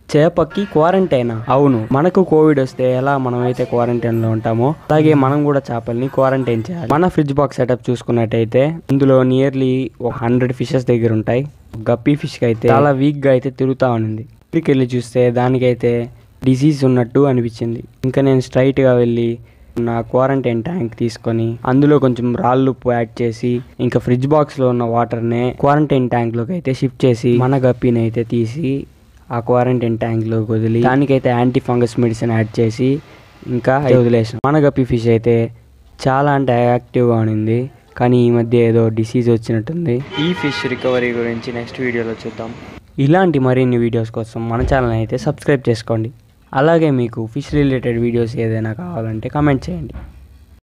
చేపకి quarantine అవును మనకు Covid వస్తే ఎలా మనం అయితే క్వారంటైన్ లో ఉంటామో అలాగే మనం కూడా చేపల్ని క్వారంటైన్ చేయాలి మన ఫ్రిడ్జ్ బాక్స్ సెటప్ చూసుకున్నట్టయితే ఇందులో నియర్లీ ఒక హండ్రెడ్ ఫిషెస్ దగ్గర ఉంటాయి గప్పీ ఫిష్ కి అయితే చాలా వీక్ గా అయితే తిరుగుతా ఉంది ఇక్కడికి వెళ్ళి చూస్తే దానికైతే డిసీజ్ ఉన్నట్టు అనిపించింది ఇంకా నేను స్ట్రైట్ గా వెళ్ళి నా క్వారంటైన్ ట్యాంక్ తీసుకొని అందులో కొంచెం రాళ్ళు ఉప్పు యాడ్ చేసి ఇంకా ఫ్రిడ్జ్ బాక్స్ లో ఉన్న వాటర్ నే క్వారంటైన్ ట్యాంక్ లోకి అయితే షిఫ్ట్ చేసి మన గప్పిని అయితే తీసి ఆ క్వారంటైన్ ట్యాంక్ లోకి వదిలి దానికైతే యాంటీ ఫంగస్ మెడిసిన్ యాడ్ చేసి ఇంకా వదిలేసాం మన గప్పి ఫిష్ అయితే చాలా అంటే యాక్టివ్గా ఉండింది కానీ ఈ మధ్య ఏదో డిసీజ్ వచ్చినట్టుంది ఈ ఫిష్ రికవరీ గురించి నెక్స్ట్ వీడియోలో చూద్దాం ఇలాంటి మరిన్ని వీడియోస్ కోసం మన ఛానల్ అయితే సబ్స్క్రైబ్ చేసుకోండి అలాగే మీకు ఫిష్ రిలేటెడ్ వీడియోస్ ఏదైనా కావాలంటే కమెంట్ చేయండి